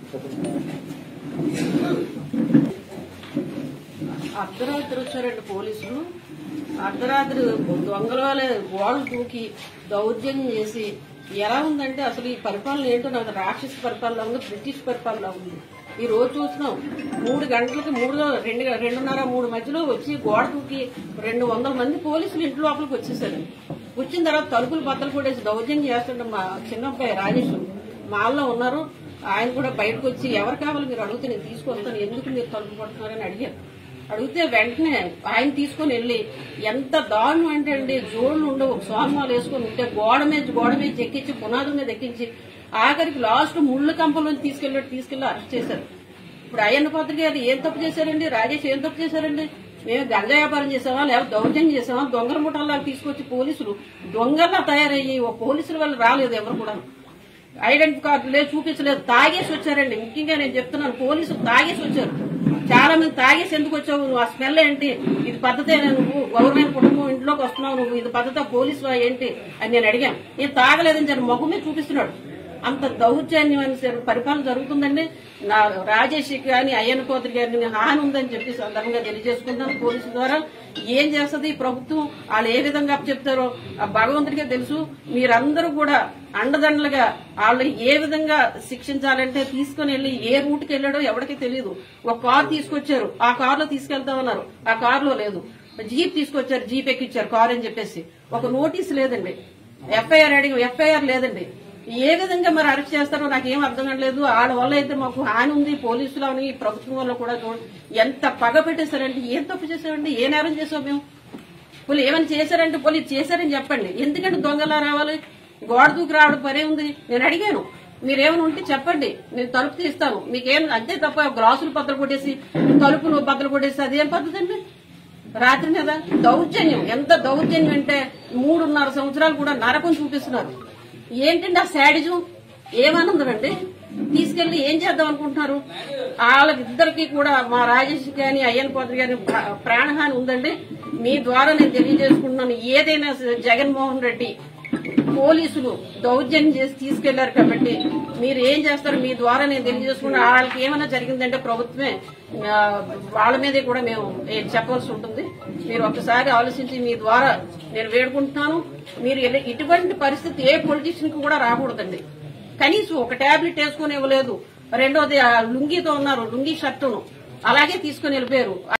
అర్ధరాత్రి వచ్చారండి పోలీసులు అర్ధరాత్రి దొంగల వాళ్ళే గోడలు దూకి దౌర్జన్యం చేసి ఎలా ఉందంటే అసలు ఈ పరిపాలన ఏంటో నాకు రాక్షస పరిపాలన ఉంది బ్రిటిష్ పరిపాలన ఉంది ఈ రోజు చూస్తున్నాం మూడు గంటలకి మూడు రెండు రెండున్నర మూడు మధ్యలో వచ్చి గోడ దూకి రెండు వందల మంది పోలీసులు ఇంటి లోపలికి వచ్చేసారు వచ్చిన తర్వాత తలుపులు బద్దలు కొట్టేసి దౌర్జన్యం చేస్తుంటే మా చిన్నబ్బాయి రాజేష్ మాల్లో ఉన్నారు ఆయన కూడా బయటకు వచ్చి ఎవరు కావాలి మీరు అడిగితే నేను తీసుకొస్తాను ఎందుకు మీరు తలుపు కొడుతున్నారని అడిగారు అడిగితే వెంటనే ఆయన తీసుకొని వెళ్ళి ఎంత దారుణం అంటే అండి జోళ్ళు ఉండవు సోమాలు వేసుకొని ఉంటే గోడ మీద గోడ మీద ఎక్కించి పునాదుల మీద ఎక్కించి ఆఖరికి లాస్ట్ ముళ్ళు కంపలోంచి తీసుకెళ్ళి తీసుకెళ్లి అరెస్ట్ చేశారు ఇప్పుడు అయ్యన్న పాత్ర గారు ఏం తప్పు చేశారండి రాజేష్ ఏం తప్పు చేశారండి మేము గంజా వ్యాపారం చేసామా లేకపోతే దౌర్జన్యం చేసామా దొంగల ముఠాల్లా తీసుకొచ్చి పోలీసులు దొంగల్లా తయారయ్యి ఓ పోలీసుల వల్ల రాలేదు ఎవరు కూడా ఐడెంటిటీ కార్డు లేదు చూపించలేదు తాగేసి వచ్చారండి ముఖ్యంగా నేను చెప్తున్నాను పోలీసులు తాగేసి వచ్చారు చాలా మంది తాగేసి ఎందుకు వచ్చావు నువ్వు ఆ స్మెల్ ఏంటి ఇది పద్ధతేనా నువ్వు గవర్నమెంట్ కుటుంబం ఇంట్లోకి వస్తున్నావు నువ్వు ఇది పద్ధత పోలీసు ఏంటి అని నేను అడిగాను నేను తాగలేదని చెప్పి మొహం మీద చూపిస్తున్నాడు అంత దౌర్జన్యమైన పరిపాలన జరుగుతుందండి నా రాజేష్ కానీ అయ్యన్న కోతరి గారిని హాని ఉందని చెప్పి సందర్భంగా తెలియజేసుకుంటాను పోలీసు ద్వారా ఏం చేస్తుంది ఈ ప్రభుత్వం వాళ్ళు ఏ విధంగా చెప్తారో ఆ భగవంతుడికే తెలుసు మీరందరూ కూడా అండదండలుగా వాళ్ళు ఏ విధంగా శిక్షించాలంటే తీసుకుని వెళ్ళి ఏ రూట్కి వెళ్ళాడో ఎవరికి తెలియదు ఒక కార్ తీసుకొచ్చారు ఆ కారులో తీసుకెళ్తామన్నారు ఆ కారులో లేదు జీప్ తీసుకొచ్చారు జీప్ ఎక్కిచ్చారు కార్ అని చెప్పేసి ఒక నోటీస్ లేదండి ఎఫ్ఐఆర్ అడిగి ఎఫ్ఐఆర్ లేదండి ఏ విధంగా మరి అరెస్ట్ చేస్తారో నాకు ఏం అర్థం కావట్లేదు వాళ్ళ వల్ల అయితే మాకు హాని ఉంది పోలీసులు అని ప్రభుత్వం వల్ల కూడా చూడ- ఎంత పగ పెట్టేశారంటే ఏం తప్పు చేశారండి ఏ నేరం చేసాం మేము పోలీ ఏమైనా చేశారంటే పోలీ చేశారని చెప్పండి ఎందుకంటే దొంగలా రావాలి గోడ దూకి రావడం పనే ఉంది నేను అడిగాను మీరేమైనా ఉంటే చెప్పండి నేను తలుపు తీస్తాను మీకేం అంతే తప్ప గ్లాసులు బద్దలు కొట్టేసి తలుపులు బద్దలు కొట్టేసి అదేం పద్ధతి అండి రాత్రి మీద దౌర్జన్యం ఎంత దౌర్జన్యం అంటే మూడున్నర సంవత్సరాలు కూడా నరకం చూపిస్తున్నారు ఏంటండి ఆ శాడిజం ఏమానందమండి తీసుకెళ్లి ఏం చేద్దాం అనుకుంటున్నారు వాళ్ళకిద్దరికి కూడా మా రాజేష్ గాని అయ్యన్ పాత్ర గాని ప్రా- ప్రాణహాని ఉందండి మీ ద్వారా నేను తెలియజేసుకుంటున్నాను ఏదైనా సరే జగన్మోహన్ రెడ్డి పోలీసులు దౌర్జన్యం చేసి తీసుకెళ్లారు కాబట్టి మీరు ఏం చేస్తారు మీ ద్వారా నేను తెలియజేసుకున్న వాళ్ళకి ఏమైనా జరిగిందంటే ప్రభుత్వమే ఆ, వాళ్ళ మీదే కూడా మేము ఏ చెప్పవలసి ఉంటుంది మీరు ఒకసారి ఆలోచించి మీ ద్వారా నేను వేడుకుంటున్నాను మీరు ఎల- ఇటువంటి పరిస్థితి ఏ పొలిటీషియన్ కి కూడా రాకూడదండి కనీసం ఒక టాబ్లెట్ వేసుకుని ఇవ్వలేదు రెండోది ఆ లుంగీతో ఉన్నారు లుంగీ షర్టును అలాగే తీసుకుని వెళ్ళిపోయారు